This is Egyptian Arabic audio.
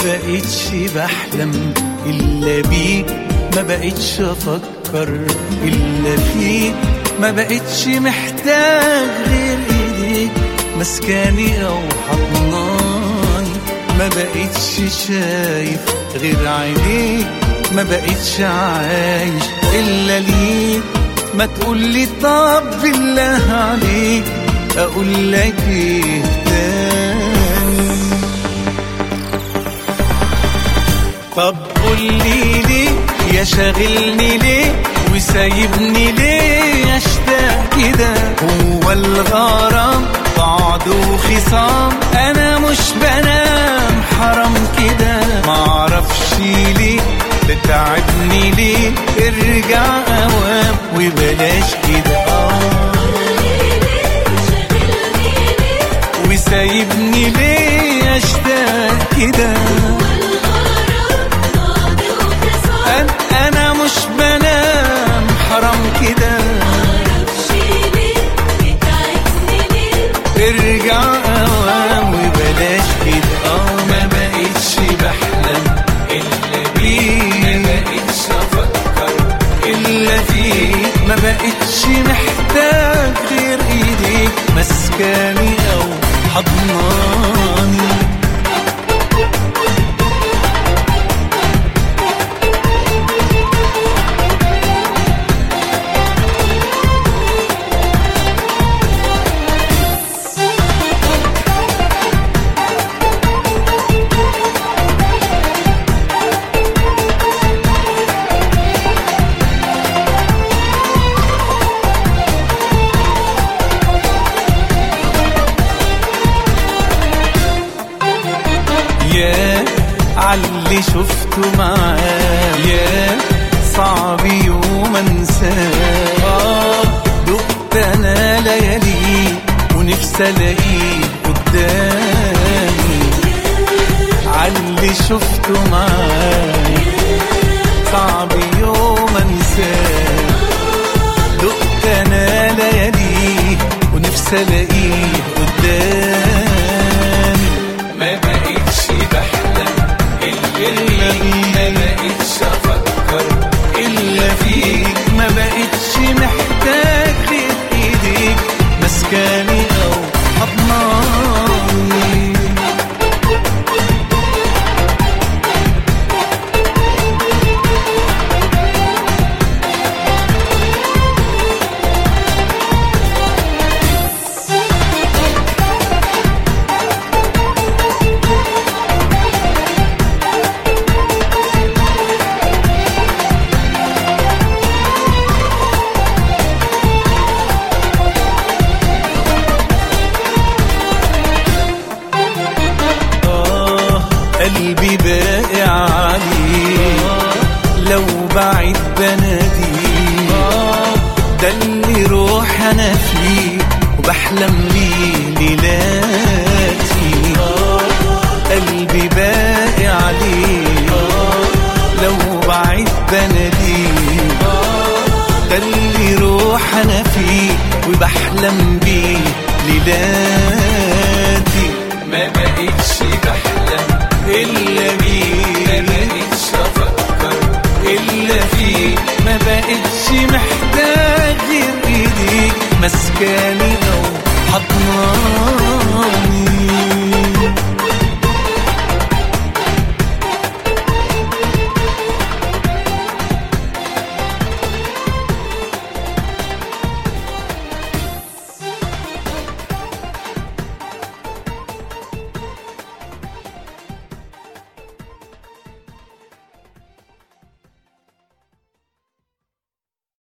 بقتش بحلم إلا بيك ما بقتش أفكر إلا فيك ما بقتش محتاج غير إيديك مسكاني أو حضناني ما بقتش شايف غير عينيك ما بقتش عايش إلا ليك ما تقولي طب بالله عليك أقول لك إيه تاني طب قولي ليه يا شاغلني ليه وسايبني ليه اشتاق كده هو الغرام بعد وخصام انا مش بنام حرام كده معرفش ليه بتعبني ليه ارجع اوام وبلاش كده آه وسايبني ليه اشتاق كده أن- انا مش بنام حرام كده ارجع اوام وبلاش كده اه ما بقتش بحلم الا بيك ما بقتش افكر الا فيك ما بقتش محتاج غير ايديك مسكاني او حضناني يا عاللي شفته معاه يا صعب يوم انساه آه، دقت انا ليالي ونفسي الاقيه قدامي عاللي شفته معاه صعب يوم انساه دقت انا ليالي ونفسي الاقيه قدامي ما بقتش بحلم الا بيك ما بقتش افكر الا فيك ما بقتش محتاج غير ايديك مسكاني او حضناني آه قلبي باقي عليه لو بعيد بناديه ده اللي روح انا فيه وبحلم بيه ليلاتي قلبي باقي عليه لو بعيد بناديه ده اللي روح انا فيه وبحلم بيه ليلاتي